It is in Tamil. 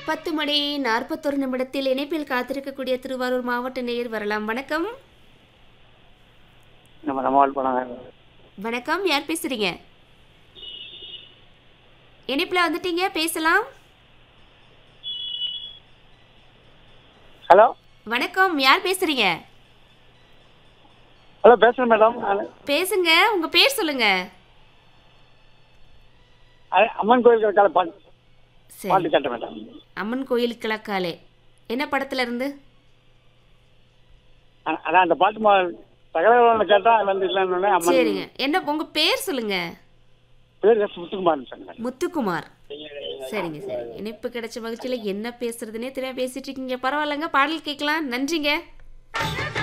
பத்து மணி நாற்பத்தொரு நிமிடத்தில் இணைப்பில் காத்திருக்கக்கூடிய திருவாரூர் மாவட்ட நேயர் வரலாம் வணக்கம் நம்ம நம்ம ஆள் போனாங்க வணக்கம் யார் பேசுறீங்க இணைப்பில் வந்துட்டீங்க பேசலாம் ஹலோ வணக்கம் யார் பேசுறீங்க ஹலோ பேசுகிறேன் மேடம் நான் பேசுங்க உங்க பேர் சொல்லுங்க அ- அம்மன் கோயில் கிடக்கால பாட்டு சரி பாட்டு கேட்டேன் மேடம் அம்மன் கோயில் கிழக்காலே என்ன படத்துல இருந்து அ- அதான் அந்த பாட்டு மா தகவல் கேட்டால் அது வந்து இல்லைன்னு அம்மன் சரிங்க என்ன உங்க பேர் சொல்லுங்க பேர் எஸ் முத்துக்குமார்னு சொன்னேன் முத்துக்குமார் சரிங்க சரி இணைப்பு கிடைச்ச மகிழ்ச்சியில் என்ன பேசுறதுனே தெரியாம பேசிட்டு இருக்கீங்க பரவாயில்லைங்க பாடல் கேட்கலாம் நன்றிங்க